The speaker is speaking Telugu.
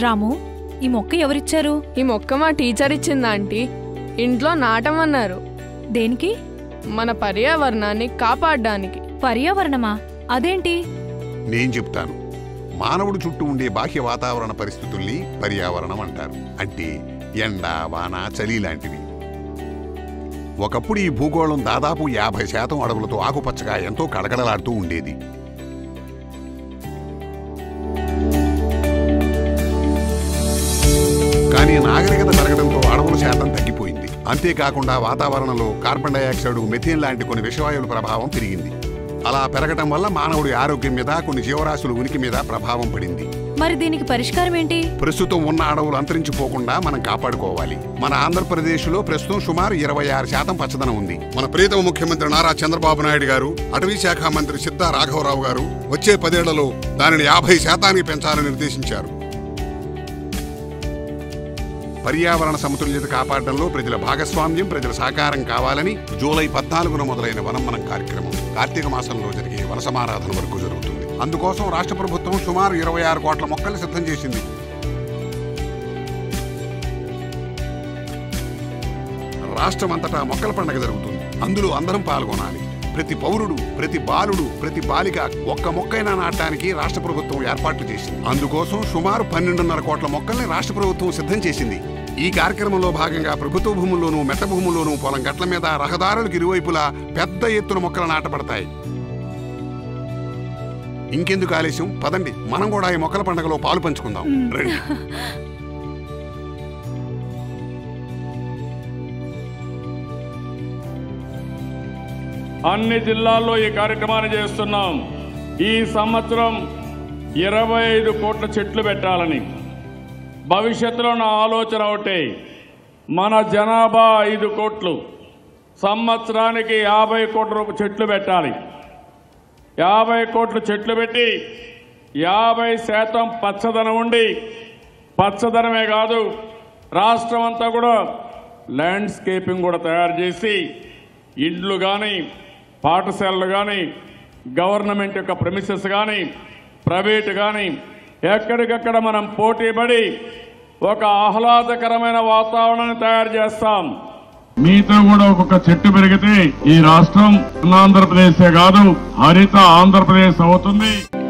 రాము ఈ మొక్క ఎవరిచ్చారు ఈ మొక్క మా టీచర్ ఇచ్చింది ఆంటీ ఇంట్లో నాటమన్నారు దేనికి మన పర్యావరణాన్ని కాపాడడానికి పర్యావరణమా అదేంటి నేను చెప్తాను మానవుడి చుట్టూ ఉండే బాహ్య వాతావరణ పరిస్థితుల్ని పర్యావరణం అంటారు అంటే ఎండ వాన చలి లాంటివి ఒకప్పుడు ఈ భూగోళం దాదాపు యాభై శాతం అడవులతో ఆకుపచ్చగా ఎంతో కడగడలాడుతూ ఉండేది కానీ నాగరికత పెరగడంతో అడవుల శాతం తగ్గిపోయింది అంతేకాకుండా వాతావరణంలో కార్బన్ డైఆక్సైడ్ మెథేన్ లాంటి కొన్ని విషవాయువుల ప్రభావం పెరిగింది అలా పెరగటం వల్ల మానవుడి ఆరోగ్యం మీద కొన్ని జీవరాశుల ఉనికి మీద ప్రభావం పడింది మరి దీనికి పరిష్కారం ఏంటి ప్రస్తుతం ఉన్న అడవులు అంతరించిపోకుండా మనం కాపాడుకోవాలి మన ఆంధ్రప్రదేశ్లో ప్రస్తుతం సుమారు ఇరవై ఆరు శాతం పచ్చదనం ఉంది మన ప్రీతమ ముఖ్యమంత్రి నారా చంద్రబాబు నాయుడు గారు అటవీ శాఖ మంత్రి సిద్ధా రాఘవరావు గారు వచ్చే పదేళ్లలో దానిని యాభై శాతానికి పెంచాలని నిర్దేశించారు పర్యావరణ సమతుల్యత కాపాడడంలో ప్రజల భాగస్వామ్యం ప్రజల సహకారం కావాలని జూలై పద్నాలుగున మొదలైన వనమ్మనం కార్యక్రమం కార్తీక మాసంలో జరిగే వన సమారాధన వరకు జరుగుతుంది అందుకోసం రాష్ట్ర ప్రభుత్వం సుమారు ఇరవై ఆరు కోట్ల మొక్కలు సిద్ధం చేసింది రాష్ట్రమంతటా మొక్కల పండుగ జరుగుతుంది అందులో అందరం పాల్గొనాలి ప్రతి పౌరుడు ప్రతి బాలుడు ప్రతి బాలిక ఒక్క మొక్కైనా నాటడానికి రాష్ట్ర ప్రభుత్వం ఏర్పాట్లు చేసింది అందుకోసం సుమారు పన్నెండున్నర కోట్ల మొక్కల్ని రాష్ట్ర ప్రభుత్వం సిద్ధం చేసింది ఈ కార్యక్రమంలో భాగంగా ప్రభుత్వ భూముల్లోనూ మెట్ట భూముల్లోనూ పొలం గట్ల మీద రహదారులకు ఇరువైపులా పెద్ద ఎత్తున మొక్కలు నాటపడతాయి ఇంకెందుకు ఆలస్యం పదండి మనం కూడా ఈ మొక్కల పండుగలో పాలు పంచుకుందాం రండి అన్ని జిల్లాల్లో ఈ కార్యక్రమాన్ని చేస్తున్నాం ఈ సంవత్సరం ఇరవై ఐదు కోట్ల చెట్లు పెట్టాలని భవిష్యత్తులో నా ఆలోచన ఒకటే మన జనాభా ఐదు కోట్లు సంవత్సరానికి యాభై కోట్ల రూపాయల చెట్లు పెట్టాలి యాభై కోట్ల చెట్లు పెట్టి యాభై శాతం పచ్చదనం ఉండి పచ్చదనమే కాదు రాష్ట్రం అంతా కూడా ల్యాండ్స్కేపింగ్ కూడా తయారు చేసి ఇండ్లు కానీ పాఠశాలలు కానీ గవర్నమెంట్ యొక్క ప్రెమిసెస్ కానీ ప్రైవేట్ కానీ ఎక్కడికక్కడ మనం పోటీ పడి ఒక ఆహ్లాదకరమైన వాతావరణాన్ని తయారు చేస్తాం మీతో కూడా ఒక్కొక్క చెట్టు పెరిగితే ఈ రాష్ట్రం ఆంధ్రప్రదేశే కాదు హరిత ఆంధ్రప్రదేశ్ అవుతుంది